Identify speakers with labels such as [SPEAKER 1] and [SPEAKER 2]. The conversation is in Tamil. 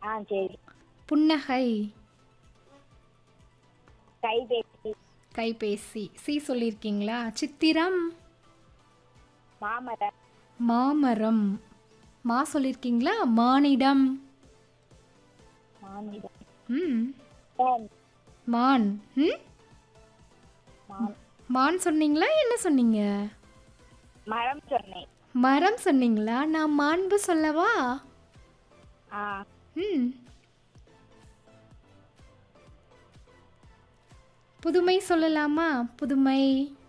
[SPEAKER 1] ஆ சரி
[SPEAKER 2] புன்னகை
[SPEAKER 1] கைபேசி
[SPEAKER 2] கைபேசி சி சொல்லியிருக்கீங்களா சித்திரம்
[SPEAKER 1] மாமரம்
[SPEAKER 2] மாமரம் மா சொல்லியிருக்கீங்களா மானிடம்
[SPEAKER 1] மாநிலம்
[SPEAKER 2] ம்
[SPEAKER 1] தேன்
[SPEAKER 2] மான் ம்
[SPEAKER 1] மான்
[SPEAKER 2] மான் சொன்னீங்களா என்ன சொன்னீங்க
[SPEAKER 1] மரம் சொன்னேன்
[SPEAKER 2] மரம் சொன்னீங்களா நான் மாண்பு சொல்லவா
[SPEAKER 1] ஆ
[SPEAKER 2] ம் புதுமை சொல்லலாமா புதுமை